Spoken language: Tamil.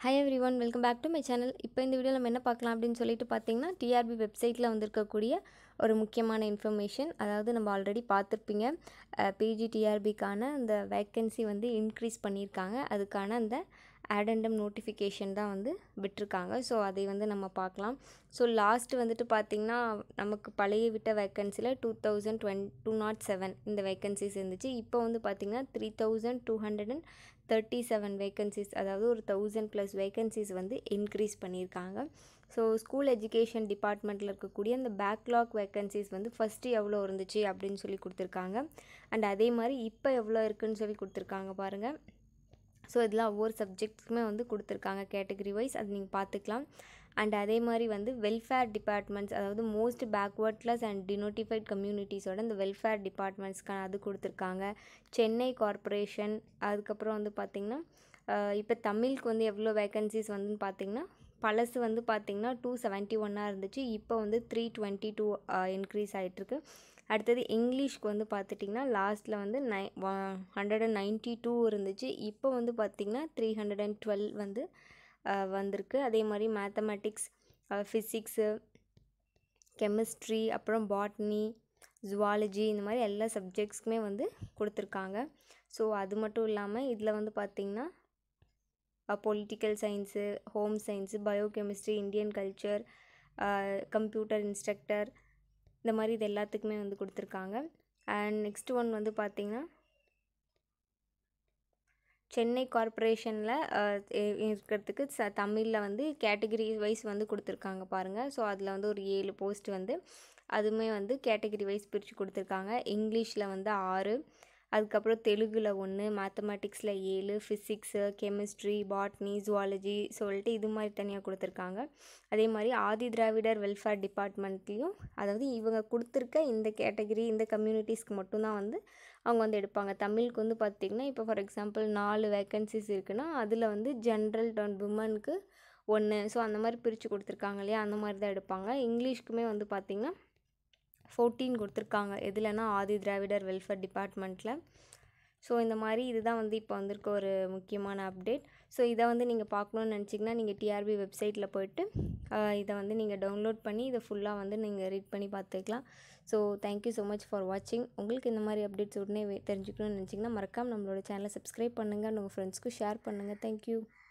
hi everyone welcome back to my channel இப்போ இந்த வீடியோ நம்ம என்ன பார்க்கலாம் அப்படின்னு சொல்லிட்டு பார்த்தீங்கன்னா டிஆர்பி வெப்சைட்டில் வந்திருக்கக்கூடிய ஒரு முக்கியமான இன்ஃபர்மேஷன் அதாவது நம்ம ஆல்ரெடி பார்த்துருப்பீங்க பிஜி டிஆர்பிக்கான அந்த வேக்கன்சி வந்து இன்க்ரீஸ் பண்ணியிருக்காங்க அதுக்கான அந்த ஆடண்டம் நோட்டிஃபிகேஷன் தான் வந்து விட்டிருக்காங்க ஸோ அதை வந்து நம்ம பார்க்கலாம் ஸோ லாஸ்ட்டு வந்துட்டு பார்த்திங்கன்னா நமக்கு பழைய விட்ட வேக்கன்சியில் two thousand twenty two naught seven இந்த வேக்கன்சிஸ் இருந்துச்சு இப்போ வந்து பார்த்திங்கன்னா three thousand two hundred and thirty seven vacancies அதாவது ஒரு தௌசண்ட் ப்ளஸ் வேக்கன்சிஸ் வந்து இன்க்ரீஸ் பண்ணியிருக்காங்க ஸோ ஸ்கூல் எஜுகேஷன் டிபார்ட்மெண்ட்டில் இருக்கக்கூடிய அந்த பேக்லாக் வேக்கன்சிஸ் வந்து ஃபஸ்ட்டு எவ்வளோ இருந்துச்சு அப்படின்னு சொல்லி கொடுத்துருக்காங்க அண்ட் அதே மாதிரி இப்போ எவ்வளோ இருக்குன்னு சொல்லி கொடுத்துருக்காங்க பாருங்கள் ஸோ இதில் ஒவ்வொரு சப்ஜெக்ட்ஸுக்குமே வந்து கொடுத்துருக்காங்க கேட்டகரி வைஸ் அது நீங்கள் பார்த்துக்கலாம் அண்ட் அதே மாதிரி வந்து வெல்ஃபேர் டிபார்ட்மெண்ட்ஸ் அதாவது மோஸ்ட் பேக்வர்ட்லஸ் அண்ட் டினோட்டிஃபைட் கம்யூனிட்டிஸோட இந்த வெல்ஃபேர் டிபார்ட்மெண்ட்ஸ்க்கான அது கொடுத்துருக்காங்க சென்னை கார்ப்பரேஷன் அதுக்கப்புறம் வந்து பார்த்திங்கன்னா இப்போ தமிழுக்கு வந்து எவ்வளோ வேக்கன்சிஸ் வந்துன்னு பார்த்திங்கன்னா பழசு வந்து பார்த்திங்கன்னா டூ செவன்ட்டி ஒன்னாக இருந்துச்சு இப்போ வந்து த்ரீ டுவெண்ட்டி டூ இன்க்ரீஸ் ஆகிட்டுருக்கு அடுத்தது இங்கிலீஷ்க்கு வந்து பார்த்துட்டிங்கன்னா லாஸ்ட்டில் வந்து நை ஹண்ட்ரட் அண்ட் நைன்ட்டி டூ இருந்துச்சு இப்போ வந்து பார்த்திங்கன்னா த்ரீ ஹண்ட்ரட் அண்ட் டுவெல் வந்து வந்திருக்கு அதே மாதிரி மேத்தமெட்டிக்ஸ் ஃபிசிக்ஸு கெமிஸ்ட்ரி அப்புறம் பாட்னி ஜுவாலஜி இந்த மாதிரி எல்லா சப்ஜெக்ட்ஸ்க்குமே வந்து கொடுத்துருக்காங்க ஸோ அது மட்டும் இல்லாமல் இதில் வந்து பார்த்திங்கன்னா political science home science biochemistry Indian culture computer instructor இந்த மாதிரி இது எல்லாத்துக்குமே வந்து கொடுத்துருக்காங்க அண்ட் நெக்ஸ்ட் ஒன் வந்து பார்த்திங்கன்னா சென்னை கார்ப்பரேஷனில் இருக்கிறதுக்கு ச தமிழில் வந்து கேட்டகரி வைஸ் வந்து கொடுத்துருக்காங்க பாருங்கள் ஸோ அதில் வந்து ஒரு ஏழு போஸ்ட் வந்து அதுவுமே வந்து கேட்டகரி வைஸ் பிரித்து கொடுத்துருக்காங்க இங்கிலீஷில் வந்து ஆறு அதுக்கப்புறம் தெலுங்கில் ஒன்று மேத்தமெட்டிக்ஸில் ஏழு ஃபிசிக்ஸு கெமிஸ்ட்ரி பாட்னி ஜுவாலஜி சொல்லிட்டு இது மாதிரி தனியாக கொடுத்துருக்காங்க அதே மாதிரி ஆதி திராவிடர் வெல்ஃபேர் டிபார்ட்மெண்ட்லேயும் அதாவது இவங்க கொடுத்துருக்க இந்த கேட்டகரி இந்த கம்யூனிட்டிஸ்க்கு மட்டும்தான் வந்து அவங்க வந்து எடுப்பாங்க தமிழுக்கு வந்து பார்த்திங்கன்னா இப்போ ஃபார் எக்ஸாம்பிள் நாலு வேக்கன்சிஸ் இருக்குன்னா அதில் வந்து ஜென்ரல் அண்ட் உமனுக்கு ஒன்று ஸோ அந்த மாதிரி பிரித்து கொடுத்துருக்காங்க இல்லையா அந்த மாதிரி தான் எடுப்பாங்க இங்கிலீஷ்க்குமே வந்து பார்த்திங்கன்னா ஃபோர்டீன் கொடுத்துருக்காங்க எதுலனா ஆதி திராவிடர் வெல்ஃபேர் டிபார்ட்மெண்ட்டில் ஸோ இந்த மாதிரி இதுதான் வந்து இப்போ வந்திருக்க ஒரு முக்கியமான அப்டேட் ஸோ இதை வந்து நீங்கள் பார்க்கணுன்னு நினச்சிங்கன்னா நீங்கள் டிஆர்பி வெப்சைட்டில் போய்ட்டு இதை வந்து நீங்கள் டவுன்லோட் பண்ணி இதை ஃபுல்லாக வந்து நீங்கள் ரீட் பண்ணி பார்த்துக்கலாம் so thank you so much for வாட்சிங் உங்களுக்கு இந்த மாதிரி அப்டேட்ஸ் உடனே தெரிஞ்சுக்கணும்னு நினச்சிங்கன்னா மறக்காமல் நம்மளோட சேனலை சப்ஸ்கிரைப் பண்ணுங்கள் உங்கள் ஃப்ரெண்ட்ஸ்க்கும் ஷேர் பண்ணுங்கள் தேங்க்யூ